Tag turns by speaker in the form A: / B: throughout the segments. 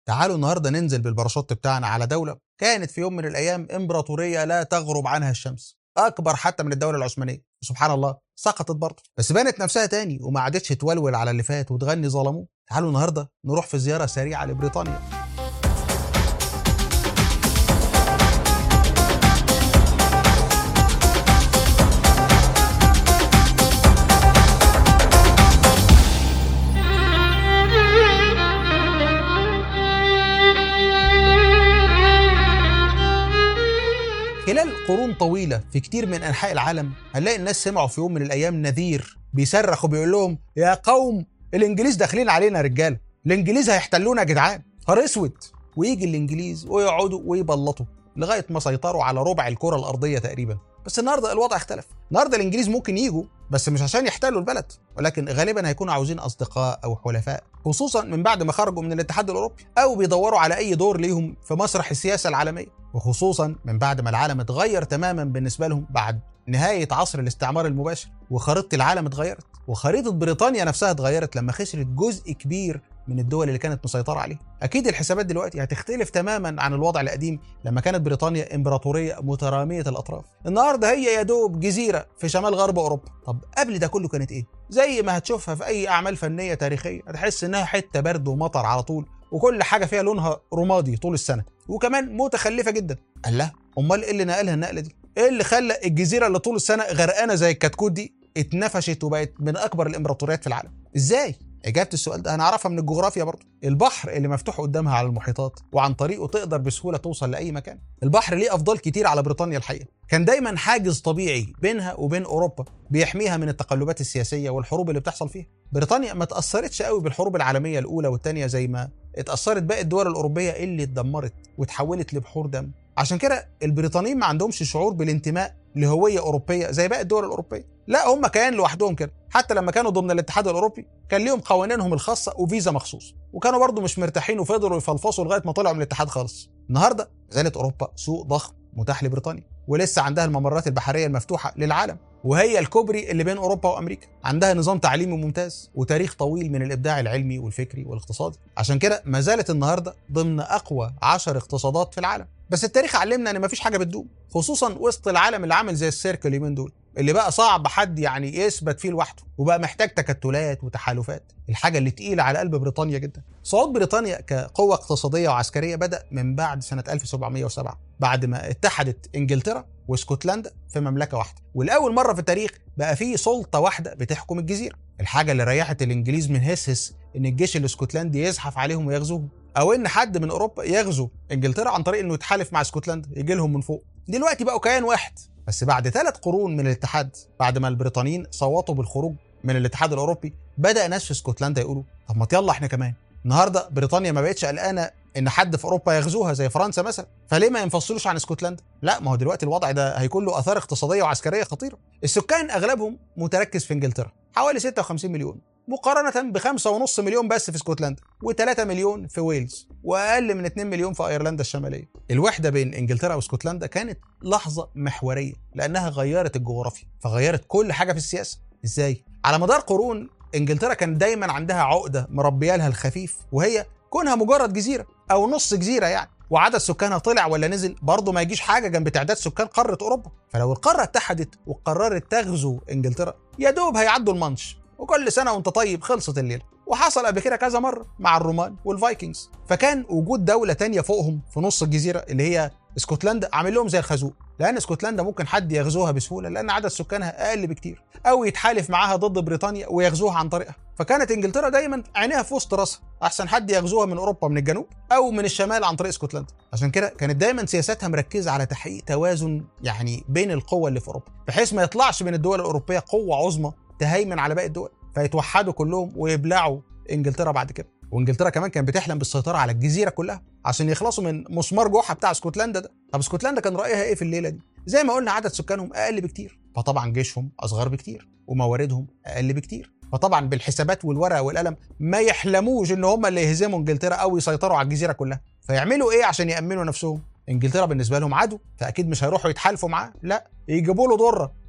A: تعالوا النهارده ننزل بالباراشوت بتاعنا على دوله كانت في يوم من الايام امبراطوريه لا تغرب عنها الشمس اكبر حتى من الدوله العثمانيه سبحان الله سقطت برضه بس بنت نفسها تاني وما عادتش تولول على اللي فات وتغني ظلموه تعالوا النهارده نروح في زياره سريعه لبريطانيا خلال قرون طويلة في كتير من أنحاء العالم هنلاقي الناس سمعوا في يوم من الأيام نذير بيصرخ وبيقول لهم يا قوم الإنجليز داخلين علينا يا رجالة الإنجليز هيحتلونا يا جدعان نهار أسود ويجي الإنجليز ويقعدوا ويبلطوا لغاية ما سيطروا على ربع الكرة الأرضية تقريبا بس النهارده الوضع اختلف النهارده الانجليز ممكن يجوا بس مش عشان يحتلوا البلد ولكن غالبا هيكونوا عاوزين اصدقاء او حلفاء خصوصا من بعد ما خرجوا من الاتحاد الاوروبي او بيدوروا على اي دور ليهم في مسرح السياسه العالميه وخصوصا من بعد ما العالم اتغير تماما بالنسبه لهم بعد نهايه عصر الاستعمار المباشر وخريطه العالم اتغيرت وخريطه بريطانيا نفسها اتغيرت لما خسرت جزء كبير من الدول اللي كانت مسيطره عليه اكيد الحسابات دلوقتي هتختلف تماما عن الوضع القديم لما كانت بريطانيا امبراطوريه متراميه الاطراف النهارده هي يا دوب جزيره في شمال غرب اوروبا طب قبل ده كله كانت ايه زي ما هتشوفها في اي اعمال فنيه تاريخيه هتحس انها حته برد ومطر على طول وكل حاجه فيها لونها رمادي طول السنه وكمان متخلفه جدا قال لا امال ايه اللي نقلها النقله دي ايه اللي خلى الجزيره اللي طول السنه غرقانه زي الكتكوت دي اتنفشت وبقت من اكبر الامبراطوريات في العالم ازاي إجابة السؤال ده هنعرفها من الجغرافيا برضه البحر اللي مفتوح قدامها على المحيطات وعن طريقه تقدر بسهولة توصل لأي مكان البحر ليه أفضال كتير على بريطانيا الحقيقة كان دايما حاجز طبيعي بينها وبين أوروبا بيحميها من التقلبات السياسية والحروب اللي بتحصل فيها بريطانيا ما تأثرتش قوي بالحروب العالمية الأولى والثانية زي ما اتأثرت باقي الدول الأوروبية اللي اتدمرت وتحولت لبحور دم عشان كده البريطانيين ما عندهمش شعور بالانتماء لهويه اوروبيه زي باقي الدول الاوروبيه لا هم كيان لوحدهم كده حتى لما كانوا ضمن الاتحاد الاوروبي كان ليهم قوانينهم الخاصه وفيزا مخصوص وكانوا برضه مش مرتاحين وفضلوا يفلفصوا لغايه ما طلعوا من الاتحاد خالص النهارده زالت اوروبا سوق ضخم متاح لبريطانيا ولسه عندها الممرات البحريه المفتوحه للعالم وهي الكوبري اللي بين اوروبا وامريكا عندها نظام تعليمي ممتاز وتاريخ طويل من الابداع العلمي والفكري والاقتصادي عشان كده ما زالت النهارده ضمن اقوى عشر اقتصادات في العالم بس التاريخ علمنا ان مفيش حاجه بتدوم خصوصا وسط العالم اللي عامل زي السيرك اليومين دول اللي بقى صعب حد يعني يثبت فيه لوحده وبقى محتاج تكتلات وتحالفات الحاجه اللي تقيله على قلب بريطانيا جدا صعود بريطانيا كقوه اقتصاديه وعسكريه بدا من بعد سنه 1707 بعد ما اتحدت انجلترا واسكتلندا في مملكه واحده ولاول مره في التاريخ بقى فيه سلطه واحده بتحكم الجزيره الحاجه اللي ريحت الانجليز من هسهس ان الجيش الاسكتلندي يزحف عليهم ويغزوهم او ان حد من اوروبا يغزو انجلترا عن طريق انه يتحالف مع اسكتلندا يجي لهم من فوق دلوقتي بقوا كيان واحد بس بعد ثلاث قرون من الاتحاد بعد ما البريطانيين صوتوا بالخروج من الاتحاد الاوروبي بدا ناس في اسكتلندا يقولوا طب ما يلا احنا كمان النهارده بريطانيا ما بقتش قلقانه ان حد في اوروبا يغزوها زي فرنسا مثلا فليه ما ينفصلوش عن اسكتلندا لا ما هو دلوقتي الوضع ده هيكون له اثار اقتصاديه وعسكريه خطيره السكان اغلبهم متركز في انجلترا حوالي 56 مليون مقارنة بخمسة ونص مليون بس في اسكتلندا و3 مليون في ويلز وأقل من 2 مليون في أيرلندا الشمالية الوحدة بين إنجلترا واسكتلندا كانت لحظة محورية لأنها غيرت الجغرافيا فغيرت كل حاجة في السياسة إزاي؟ على مدار قرون إنجلترا كان دايما عندها عقدة مربية لها الخفيف وهي كونها مجرد جزيرة أو نص جزيرة يعني وعدد سكانها طلع ولا نزل برضه ما يجيش حاجه جنب تعداد سكان قاره اوروبا فلو القاره اتحدت وقررت تغزو انجلترا يا دوب هيعدوا المانش وكل سنه وانت طيب خلصت الليله وحصل قبل كده كذا مره مع الرومان والفايكنجز فكان وجود دوله تانية فوقهم في نص الجزيره اللي هي اسكتلندا عامل لهم زي الخازوق لان اسكتلندا ممكن حد يغزوها بسهوله لان عدد سكانها اقل بكتير او يتحالف معاها ضد بريطانيا ويغزوها عن طريقها فكانت انجلترا دايما عينيها في وسط راسها احسن حد يغزوها من اوروبا من الجنوب او من الشمال عن طريق اسكتلندا عشان كده كانت دايما سياساتها مركزه على تحقيق توازن يعني بين القوى اللي في اوروبا بحيث ما يطلعش من الدول الاوروبيه قوه عظمى تهيمن على باقي الدول فيتوحدوا كلهم ويبلعوا انجلترا بعد كده وانجلترا كمان كانت بتحلم بالسيطره على الجزيره كلها عشان يخلصوا من مسمار جحا بتاع اسكتلندا ده طب اسكتلندا كان رايها ايه في الليله دي زي ما قلنا عدد سكانهم اقل بكتير فطبعا جيشهم اصغر بكتير ومواردهم اقل بكتير فطبعا بالحسابات والورقه والقلم ما يحلموش ان هم اللي يهزموا انجلترا او يسيطروا على الجزيره كلها فيعملوا ايه عشان يامنوا نفسهم انجلترا بالنسبه لهم عدو فاكيد مش هيروحوا يتحالفوا معاه لا يجيبوا له ضره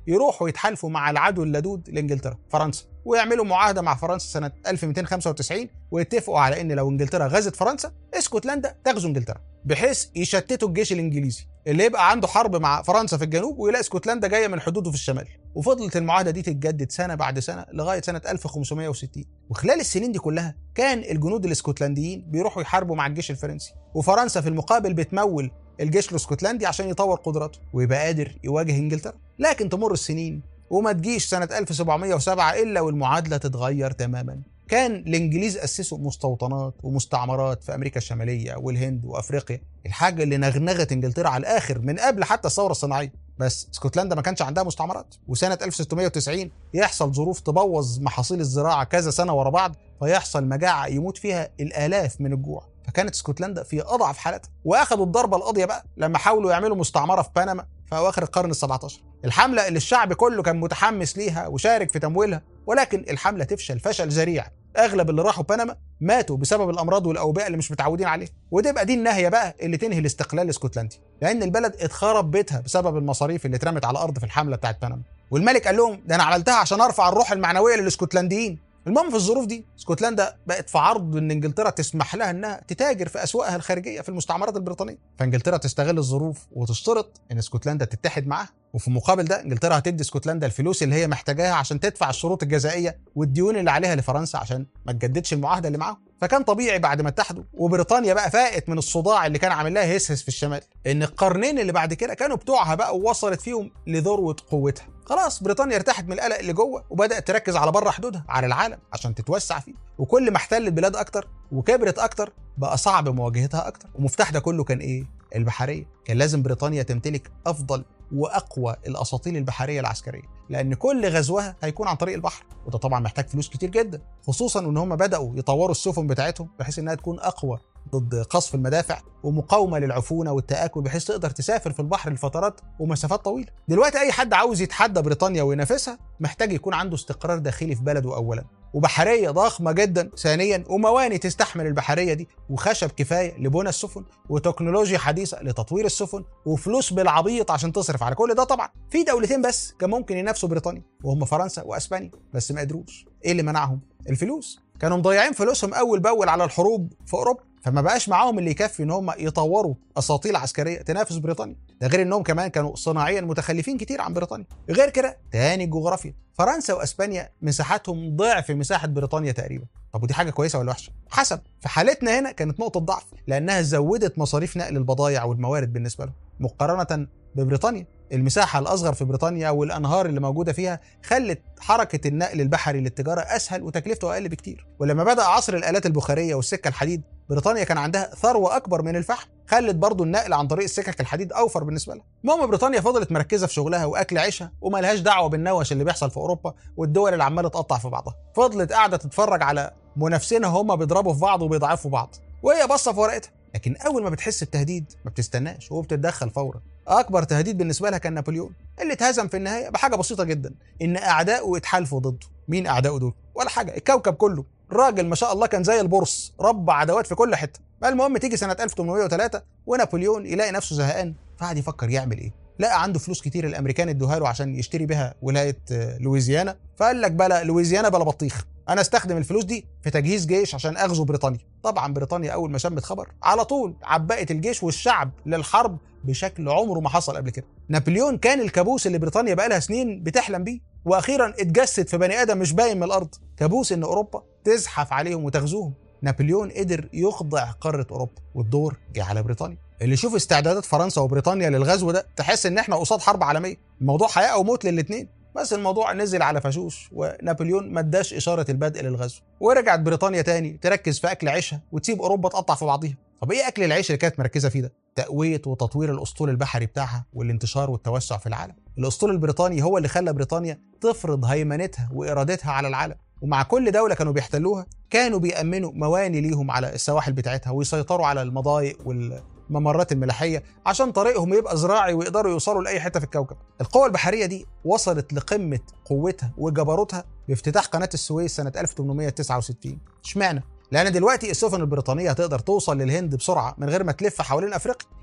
A: يروحوا يتحالفوا مع العدو اللدود لانجلترا فرنسا ويعملوا معاهده مع فرنسا سنه 1295 ويتفقوا على ان لو انجلترا غزت فرنسا اسكتلندا تغزو انجلترا بحيث يشتتوا الجيش الانجليزي اللي يبقى عنده حرب مع فرنسا في الجنوب ويلاقي اسكتلندا جايه من حدوده في الشمال وفضلت المعاهده دي تتجدد سنه بعد سنه لغايه سنه 1560 وخلال السنين دي كلها كان الجنود الاسكتلنديين بيروحوا يحاربوا مع الجيش الفرنسي وفرنسا في المقابل بتمول الجيش الاسكتلندي عشان يطور قدراته ويبقى قادر يواجه انجلترا لكن تمر السنين وما تجيش سنة 1707 إلا والمعادلة تتغير تماما كان الإنجليز أسسوا مستوطنات ومستعمرات في أمريكا الشمالية والهند وأفريقيا الحاجة اللي نغنغت إنجلترا على الآخر من قبل حتى الثورة الصناعية بس اسكتلندا ما كانش عندها مستعمرات وسنة 1690 يحصل ظروف تبوظ محاصيل الزراعة كذا سنة ورا بعض فيحصل مجاعة يموت فيها الآلاف من الجوع فكانت اسكتلندا في أضعف حالتها وأخذوا الضربة القاضية بقى لما حاولوا يعملوا مستعمرة في بنما في أواخر القرن ال17 الحملة اللي الشعب كله كان متحمس ليها وشارك في تمويلها ولكن الحملة تفشل فشل ذريع اغلب اللي راحوا بنما ماتوا بسبب الامراض والاوبئه اللي مش متعودين عليها وتبقى دي النهايه بقى اللي تنهي الاستقلال الاسكتلندي لان البلد اتخرب بيتها بسبب المصاريف اللي اترمت على الارض في الحمله بتاعت بنما والملك قال لهم ده انا عملتها عشان ارفع الروح المعنويه للاسكتلنديين المهم في الظروف دي اسكتلندا بقت في عرض ان انجلترا تسمح لها انها تتاجر في اسواقها الخارجيه في المستعمرات البريطانيه فانجلترا تستغل الظروف وتشترط ان اسكتلندا تتحد معاها وفي مقابل ده انجلترا هتدي اسكتلندا الفلوس اللي هي محتاجاها عشان تدفع الشروط الجزائيه والديون اللي عليها لفرنسا عشان ما تجددش المعاهده اللي معاهم فكان طبيعي بعد ما اتحدوا وبريطانيا بقى فاقت من الصداع اللي كان عامل لها هسهس في الشمال ان القرنين اللي بعد كده كانوا بتوعها بقى ووصلت فيهم لذروه قوتها خلاص بريطانيا ارتاحت من القلق اللي جوه وبدات تركز على بره حدودها على العالم عشان تتوسع فيه وكل ما احتلت بلاد اكتر وكبرت اكتر بقى صعب مواجهتها اكتر ومفتاح ده كله كان ايه البحريه كان لازم بريطانيا تمتلك افضل واقوى الاساطيل البحريه العسكريه لان كل غزوها هيكون عن طريق البحر وده طبعا محتاج فلوس كتير جدا خصوصا ان هم بداوا يطوروا السفن بتاعتهم بحيث انها تكون اقوى ضد قصف المدافع ومقاومه للعفونه والتاكل بحيث تقدر تسافر في البحر لفترات ومسافات طويله. دلوقتي اي حد عاوز يتحدى بريطانيا وينافسها محتاج يكون عنده استقرار داخلي في بلده اولا وبحريه ضخمه جدا ثانيا ومواني تستحمل البحريه دي وخشب كفايه لبنى السفن وتكنولوجيا حديثه لتطوير السفن وفلوس بالعبيط عشان تصرف على كل ده طبعا في دولتين بس كان ممكن ينافسوا بريطانيا وهم فرنسا واسبانيا بس ما قدروش ايه اللي منعهم الفلوس كانوا مضيعين فلوسهم اول باول على الحروب في اوروبا فما بقاش معاهم اللي يكفي ان هم يطوروا اساطيل عسكريه تنافس بريطانيا ده غير انهم كمان كانوا صناعيا متخلفين كتير عن بريطانيا غير كده تاني الجغرافيا فرنسا واسبانيا مساحتهم ضعف مساحه بريطانيا تقريبا طب ودي حاجه كويسه ولا وحشه حسب في حالتنا هنا كانت نقطه ضعف لانها زودت مصاريف نقل البضائع والموارد بالنسبه لهم مقارنه ببريطانيا المساحة الأصغر في بريطانيا والأنهار اللي موجودة فيها خلت حركة النقل البحري للتجارة أسهل وتكلفته أقل بكتير ولما بدأ عصر الآلات البخارية والسكة الحديد بريطانيا كان عندها ثروة أكبر من الفحم خلت برضو النقل عن طريق السكك الحديد أوفر بالنسبة لها المهم بريطانيا فضلت مركزة في شغلها وأكل عيشها وملهاش دعوة بالنوش اللي بيحصل في أوروبا والدول اللي عمالة تقطع في بعضها فضلت قاعدة تتفرج على منافسينها هم بيضربوا في بعض وبيضعفوا بعض وهي باصة في ورقتها لكن أول ما بتحس بتهديد ما بتستناش وبتتدخل فورا اكبر تهديد بالنسبه لها كان نابليون اللي اتهزم في النهايه بحاجه بسيطه جدا ان اعدائه اتحالفوا ضده مين اعدائه دول ولا حاجه الكوكب كله الراجل ما شاء الله كان زي البورس ربى عداوات في كل حته المهم تيجي سنه 1803 ونابليون يلاقي نفسه زهقان فقعد يفكر يعمل ايه لقى عنده فلوس كتير الامريكان ادوها له عشان يشتري بها ولايه لويزيانا فقال لك بلا لويزيانا بلا بطيخ انا استخدم الفلوس دي في تجهيز جيش عشان اغزو بريطانيا طبعا بريطانيا اول ما شمت خبر على طول عبأت الجيش والشعب للحرب بشكل عمره ما حصل قبل كده نابليون كان الكابوس اللي بريطانيا بقالها سنين بتحلم بيه واخيرا اتجسد في بني ادم مش باين من الارض كابوس ان اوروبا تزحف عليهم وتغزوهم نابليون قدر يخضع قاره اوروبا والدور جه على بريطانيا اللي يشوف استعدادات فرنسا وبريطانيا للغزو ده تحس ان احنا قصاد حرب عالميه الموضوع حياه او موت للاثنين بس الموضوع نزل على فاشوش ونابليون ما اداش اشاره البدء للغزو ورجعت بريطانيا تاني تركز في اكل عيشها وتسيب اوروبا تقطع في بعضيها طب ايه اكل العيش اللي كانت مركزه فيه ده تقويه وتطوير الاسطول البحري بتاعها والانتشار والتوسع في العالم الاسطول البريطاني هو اللي خلى بريطانيا تفرض هيمنتها وارادتها على العالم ومع كل دولة كانوا بيحتلوها كانوا بيأمنوا مواني ليهم على السواحل بتاعتها ويسيطروا على المضايق والممرات الملاحية عشان طريقهم يبقى زراعي ويقدروا يوصلوا لأي حتة في الكوكب القوة البحرية دي وصلت لقمة قوتها وجبروتها بافتتاح قناة السويس سنة 1869 اشمعنى؟ لان دلوقتي السفن البريطانيه هتقدر توصل للهند بسرعه من غير ما تلف حوالين افريقيا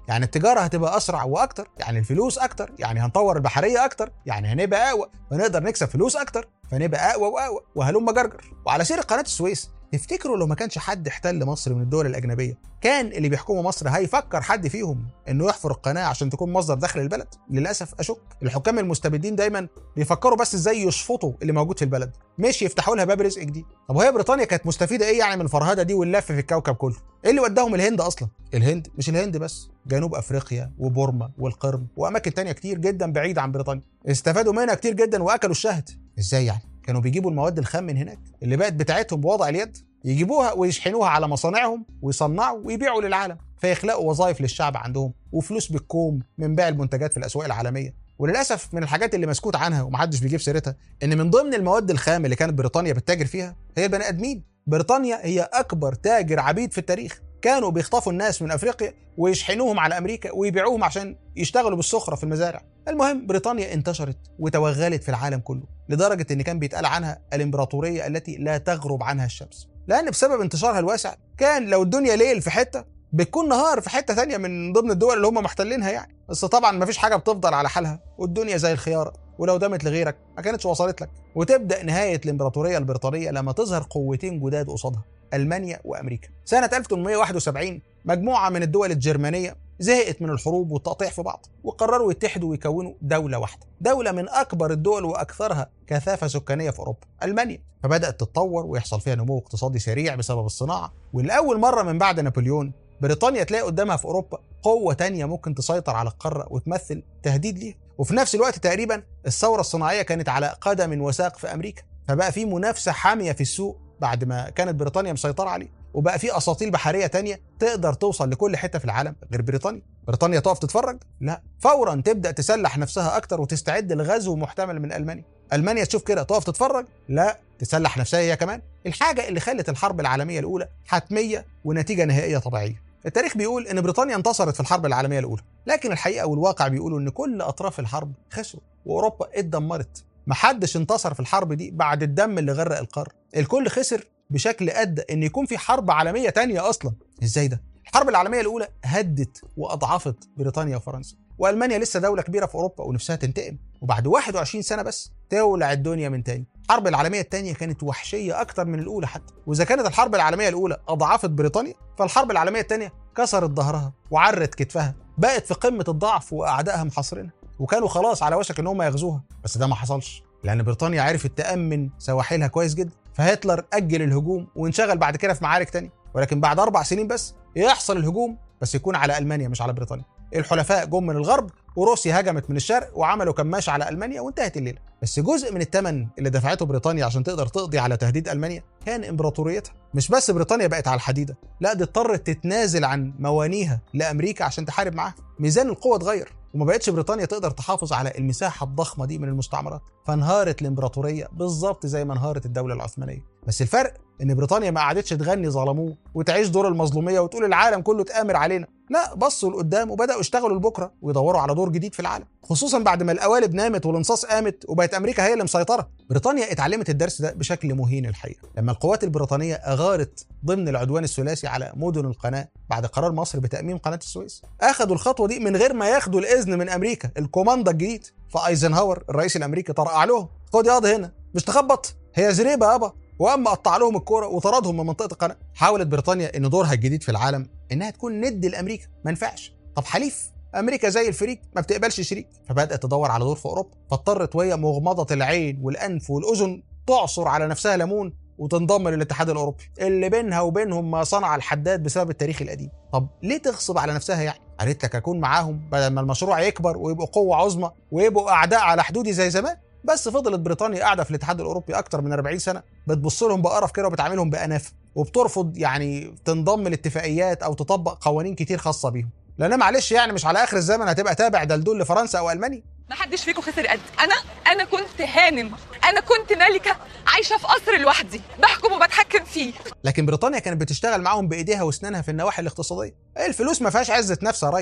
A: يعني التجاره هتبقى اسرع واكتر يعني الفلوس اكتر يعني هنطور البحريه اكتر يعني هنبقى اقوى ونقدر نكسب فلوس اكتر فنبقى اقوى واقوى وهلم جرجر وعلى سيره قناه السويس تفتكروا لو ما كانش حد احتل مصر من الدول الاجنبيه كان اللي بيحكموا مصر هيفكر حد فيهم انه يحفر القناه عشان تكون مصدر دخل البلد للاسف اشك الحكام المستبدين دايما بيفكروا بس ازاي يشفطوا اللي موجود في البلد مش يفتحوا لها باب رزق جديد طب وهي بريطانيا كانت مستفيده ايه يعني من الفرهده دي واللف في الكوكب كله ايه اللي وداهم الهند اصلا الهند مش الهند بس جنوب افريقيا وبورما والقرم واماكن تانية كتير جدا بعيده عن بريطانيا استفادوا منها كتير جدا واكلوا الشهد ازاي يعني كانوا بيجيبوا المواد الخام من هناك اللي بقت بتاعتهم بوضع اليد يجيبوها ويشحنوها على مصانعهم ويصنعوا ويبيعوا للعالم فيخلقوا وظائف للشعب عندهم وفلوس بالكوم من بيع المنتجات في الاسواق العالميه وللاسف من الحاجات اللي مسكوت عنها ومحدش بيجيب سيرتها ان من ضمن المواد الخام اللي كانت بريطانيا بتتاجر فيها هي البني ادمين بريطانيا هي اكبر تاجر عبيد في التاريخ كانوا بيخطفوا الناس من افريقيا ويشحنوهم على امريكا ويبيعوهم عشان يشتغلوا بالسخره في المزارع المهم بريطانيا انتشرت وتوغلت في العالم كله لدرجه ان كان بيتقال عنها الامبراطوريه التي لا تغرب عنها الشمس لان بسبب انتشارها الواسع كان لو الدنيا ليل في حته بتكون نهار في حته ثانيه من ضمن الدول اللي هم محتلينها يعني بس طبعا مفيش حاجه بتفضل على حالها والدنيا زي الخياره ولو دامت لغيرك ما كانتش وصلت لك وتبدا نهايه الامبراطوريه البريطانيه لما تظهر قوتين جداد قصادها المانيا وامريكا سنه 1871 مجموعه من الدول الجرمانيه زهقت من الحروب والتقطيع في بعض وقرروا يتحدوا ويكونوا دولة واحدة دولة من أكبر الدول وأكثرها كثافة سكانية في أوروبا ألمانيا فبدأت تتطور ويحصل فيها نمو اقتصادي سريع بسبب الصناعة ولأول مرة من بعد نابليون بريطانيا تلاقي قدامها في أوروبا قوة تانية ممكن تسيطر على القارة وتمثل تهديد ليها وفي نفس الوقت تقريبا الثورة الصناعية كانت على قدم وساق في أمريكا فبقى في منافسة حامية في السوق بعد ما كانت بريطانيا مسيطرة عليه وبقى في اساطيل بحريه تانية تقدر توصل لكل حته في العالم غير بريطانيا بريطانيا تقف تتفرج لا فورا تبدا تسلح نفسها اكتر وتستعد لغزو محتمل من المانيا المانيا تشوف كده تقف تتفرج لا تسلح نفسها هي كمان الحاجه اللي خلت الحرب العالميه الاولى حتميه ونتيجه نهائيه طبيعيه التاريخ بيقول ان بريطانيا انتصرت في الحرب العالميه الاولى لكن الحقيقه والواقع بيقولوا ان كل اطراف الحرب خسروا واوروبا اتدمرت محدش انتصر في الحرب دي بعد الدم اللي غرق القاره الكل خسر بشكل ادى ان يكون في حرب عالميه تانية اصلا ازاي ده الحرب العالميه الاولى هدت واضعفت بريطانيا وفرنسا والمانيا لسه دوله كبيره في اوروبا ونفسها تنتقم وبعد 21 سنه بس تولع الدنيا من تاني الحرب العالميه الثانيه كانت وحشيه اكتر من الاولى حتى واذا كانت الحرب العالميه الاولى اضعفت بريطانيا فالحرب العالميه الثانيه كسرت ظهرها وعرت كتفها بقت في قمه الضعف واعدائها محاصرينها وكانوا خلاص على وشك ان هم يغزوها بس ده ما حصلش لان بريطانيا عرفت تامن سواحلها كويس جدا فهتلر اجل الهجوم وانشغل بعد كده في معارك تانية ولكن بعد اربع سنين بس يحصل الهجوم بس يكون على المانيا مش على بريطانيا الحلفاء جم من الغرب وروسيا هجمت من الشرق وعملوا كماش على المانيا وانتهت الليله بس جزء من الثمن اللي دفعته بريطانيا عشان تقدر تقضي على تهديد المانيا كان امبراطوريتها مش بس بريطانيا بقت على الحديده لا دي اضطرت تتنازل عن موانيها لامريكا عشان تحارب معاها ميزان القوه اتغير وما بقتش بريطانيا تقدر تحافظ على المساحه الضخمه دي من المستعمرات فانهارت الامبراطوريه بالظبط زي ما انهارت الدوله العثمانيه بس الفرق ان بريطانيا ما قعدتش تغني ظلموه وتعيش دور المظلوميه وتقول العالم كله اتآمر علينا لا بصوا لقدام وبداوا يشتغلوا لبكره ويدوروا على دور جديد في العالم خصوصا بعد ما القوالب نامت والانصاص قامت وبقت امريكا هي اللي مسيطره بريطانيا اتعلمت الدرس ده بشكل مهين الحقيقه لما القوات البريطانيه اغارت ضمن العدوان الثلاثي على مدن القناه بعد قرار مصر بتاميم قناه السويس اخذوا الخطوه دي من غير ما ياخدوا الاذن من امريكا الكوماندا الجديد فايزنهاور الرئيس الامريكي طرقع لهم خد ياض هنا مش تخبط هي زريبه يابا واما قطع لهم الكوره وطردهم من منطقه القناه حاولت بريطانيا ان دورها الجديد في العالم انها تكون ند لامريكا ما ينفعش طب حليف امريكا زي الفريق ما بتقبلش شريك فبدات تدور على دور في اوروبا فاضطرت وهي مغمضه العين والانف والاذن تعصر على نفسها ليمون وتنضم للاتحاد الاوروبي اللي بينها وبينهم ما صنع الحداد بسبب التاريخ القديم طب ليه تغصب على نفسها يعني قالت لك اكون معاهم بدل ما المشروع يكبر ويبقوا قوه عظمى ويبقوا اعداء على حدودي زي زمان بس فضلت بريطانيا قاعده في الاتحاد الاوروبي اكتر من 40 سنه بتبص لهم بقرف كده وبتعاملهم بانافه وبترفض يعني تنضم لاتفاقيات او تطبق قوانين كتير خاصه بيهم لان معلش يعني مش على اخر الزمن هتبقى تابع دلدول لفرنسا او المانيا
B: ما حدش فيكم خسر قد انا انا كنت هانم انا كنت ملكه عايشه في قصر لوحدي بحكم وبتحكم فيه
A: لكن بريطانيا كانت بتشتغل معاهم بايديها واسنانها في النواحي الاقتصاديه الفلوس ما فيهاش عزه نفس يا ريس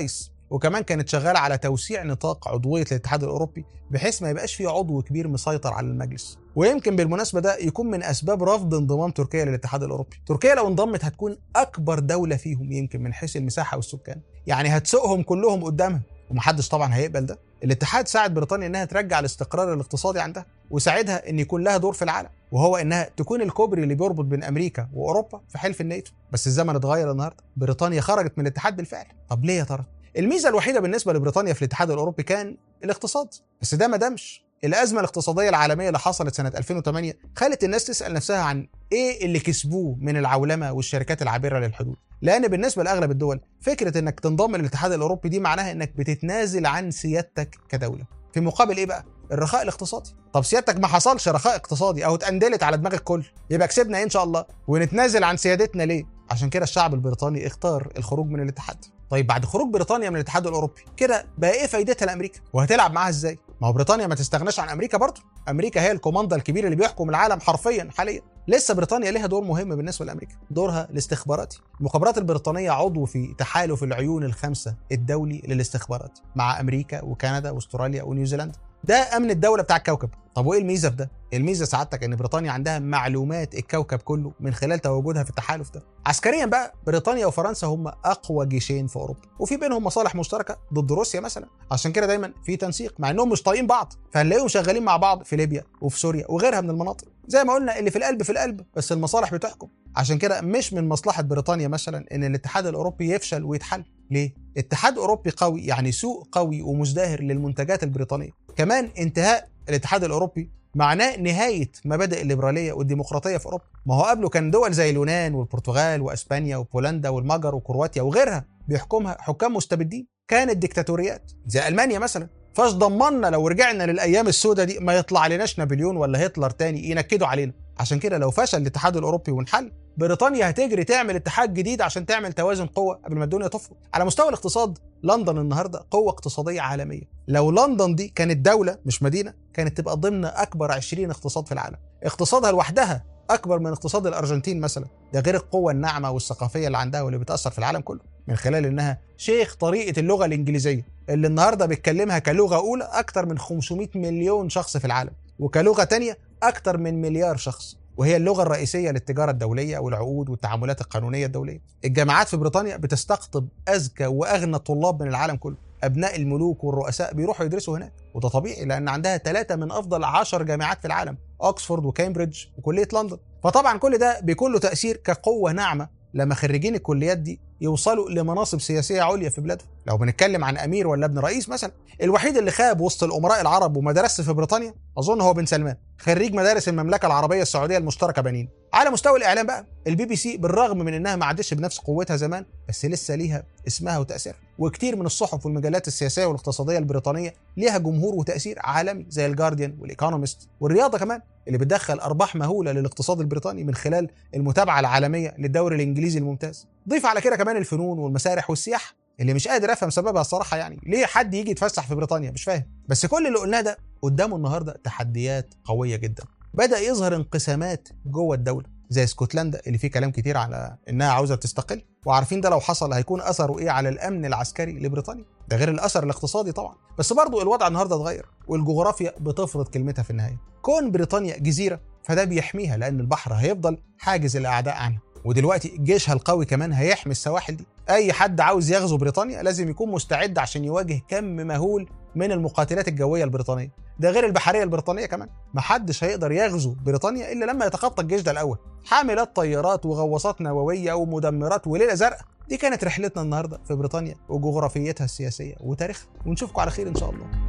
A: وكمان كانت شغاله على توسيع نطاق عضويه الاتحاد الاوروبي بحيث ما يبقاش في عضو كبير مسيطر على المجلس ويمكن بالمناسبه ده يكون من اسباب رفض انضمام تركيا للاتحاد الاوروبي تركيا لو انضمت هتكون اكبر دوله فيهم يمكن من حيث المساحه والسكان يعني هتسوقهم كلهم قدامها ومحدش طبعا هيقبل ده الاتحاد ساعد بريطانيا انها ترجع الاستقرار الاقتصادي عندها وساعدها ان يكون لها دور في العالم وهو انها تكون الكوبري اللي بيربط بين امريكا واوروبا في حلف الناتو بس الزمن اتغير النهارده بريطانيا خرجت من الاتحاد بالفعل طب ليه يا ترى الميزه الوحيده بالنسبه لبريطانيا في الاتحاد الاوروبي كان الاقتصاد بس ده ما دامش الازمه الاقتصاديه العالميه اللي حصلت سنه 2008 خلت الناس تسال نفسها عن ايه اللي كسبوه من العولمه والشركات العابره للحدود لان بالنسبه لاغلب الدول فكره انك تنضم للاتحاد الاوروبي دي معناها انك بتتنازل عن سيادتك كدوله في مقابل ايه بقى الرخاء الاقتصادي طب سيادتك ما حصلش رخاء اقتصادي او اتقندلت على دماغ الكل يبقى كسبنا ايه ان شاء الله ونتنازل عن سيادتنا ليه عشان كده الشعب البريطاني اختار الخروج من الاتحاد طيب بعد خروج بريطانيا من الاتحاد الاوروبي كده بقى ايه فايدتها لامريكا وهتلعب معاها ازاي ما هو بريطانيا ما تستغناش عن امريكا برضه امريكا هي الكوماندا الكبير اللي بيحكم العالم حرفيا حاليا لسه بريطانيا ليها دور مهم بالنسبه لامريكا دورها الاستخباراتي المخابرات البريطانيه عضو في تحالف العيون الخمسه الدولي للاستخبارات مع امريكا وكندا واستراليا ونيوزيلندا ده امن الدوله بتاع الكوكب طب وايه الميزه في ده الميزه سعادتك ان بريطانيا عندها معلومات الكوكب كله من خلال تواجدها في التحالف ده عسكريا بقى بريطانيا وفرنسا هم اقوى جيشين في اوروبا وفي بينهم مصالح مشتركه ضد روسيا مثلا عشان كده دايما في تنسيق مع انهم مش طايقين بعض فهنلاقيهم شغالين مع بعض في ليبيا وفي سوريا وغيرها من المناطق زي ما قلنا اللي في القلب في القلب بس المصالح بتحكم عشان كده مش من مصلحه بريطانيا مثلا ان الاتحاد الاوروبي يفشل ويتحل ليه اتحاد اوروبي قوي يعني سوق قوي ومزدهر للمنتجات البريطانيه كمان انتهاء الاتحاد الاوروبي معناه نهايه مبادئ الليبراليه والديمقراطيه في اوروبا ما هو قبله كان دول زي اليونان والبرتغال واسبانيا وبولندا والمجر وكرواتيا وغيرها بيحكمها حكام مستبدين كانت ديكتاتوريات زي المانيا مثلا فاش ضمنا لو رجعنا للايام السوداء دي ما يطلع لناش نابليون ولا هتلر تاني ينكدوا علينا عشان كده لو فشل الاتحاد الاوروبي وانحل بريطانيا هتجري تعمل اتحاد جديد عشان تعمل توازن قوه قبل ما الدنيا تفرط على مستوى الاقتصاد لندن النهارده قوه اقتصاديه عالميه لو لندن دي كانت دوله مش مدينه كانت تبقى ضمن اكبر 20 اقتصاد في العالم اقتصادها لوحدها اكبر من اقتصاد الارجنتين مثلا ده غير القوه الناعمه والثقافيه اللي عندها واللي بتاثر في العالم كله من خلال انها شيخ طريقه اللغه الانجليزيه اللي النهارده بيتكلمها كلغه اولى اكتر من 500 مليون شخص في العالم وكلغه تانية اكتر من مليار شخص وهي اللغه الرئيسيه للتجاره الدوليه والعقود والتعاملات القانونيه الدوليه. الجامعات في بريطانيا بتستقطب اذكى واغنى الطلاب من العالم كله. ابناء الملوك والرؤساء بيروحوا يدرسوا هناك وده طبيعي لان عندها ثلاثه من افضل عشر جامعات في العالم اوكسفورد وكامبريدج وكليه لندن فطبعا كل ده بيكون له تاثير كقوه ناعمه لما خريجين الكليات دي يوصلوا لمناصب سياسيه عليا في بلادهم لو بنتكلم عن امير ولا ابن رئيس مثلا الوحيد اللي خاب وسط الامراء العرب وما درسش في بريطانيا اظن هو بن سلمان خريج مدارس المملكه العربيه السعوديه المشتركه بنين على مستوى الاعلام بقى البي بي سي بالرغم من انها ما عادش بنفس قوتها زمان بس لسه ليها اسمها وتاثيرها وكتير من الصحف والمجلات السياسيه والاقتصاديه البريطانيه ليها جمهور وتاثير عالمي زي الجارديان والايكونومست والرياضه كمان اللي بتدخل ارباح مهوله للاقتصاد البريطاني من خلال المتابعه العالميه للدوري الانجليزي الممتاز ضيف على كده كمان الفنون والمسارح والسياحه اللي مش قادر افهم سببها الصراحه يعني ليه حد يجي يتفسح في بريطانيا مش فاهم بس كل اللي قلناه ده قدامه النهارده تحديات قويه جدا بدا يظهر انقسامات جوه الدوله زي اسكتلندا اللي فيه كلام كتير على انها عاوزه تستقل وعارفين ده لو حصل هيكون اثره ايه على الامن العسكري لبريطانيا ده غير الاثر الاقتصادي طبعا بس برضو الوضع النهارده اتغير والجغرافيا بتفرض كلمتها في النهايه كون بريطانيا جزيره فده بيحميها لان البحر هيفضل حاجز الاعداء عنها ودلوقتي جيشها القوي كمان هيحمي السواحل دي اي حد عاوز يغزو بريطانيا لازم يكون مستعد عشان يواجه كم مهول من المقاتلات الجويه البريطانيه ده غير البحريه البريطانيه كمان محدش هيقدر يغزو بريطانيا الا لما يتخطى الجيش ده الاول حاملات طيارات وغواصات نوويه ومدمرات وليله زرقاء دي كانت رحلتنا النهارده في بريطانيا وجغرافيتها السياسيه وتاريخها ونشوفكم على خير ان شاء الله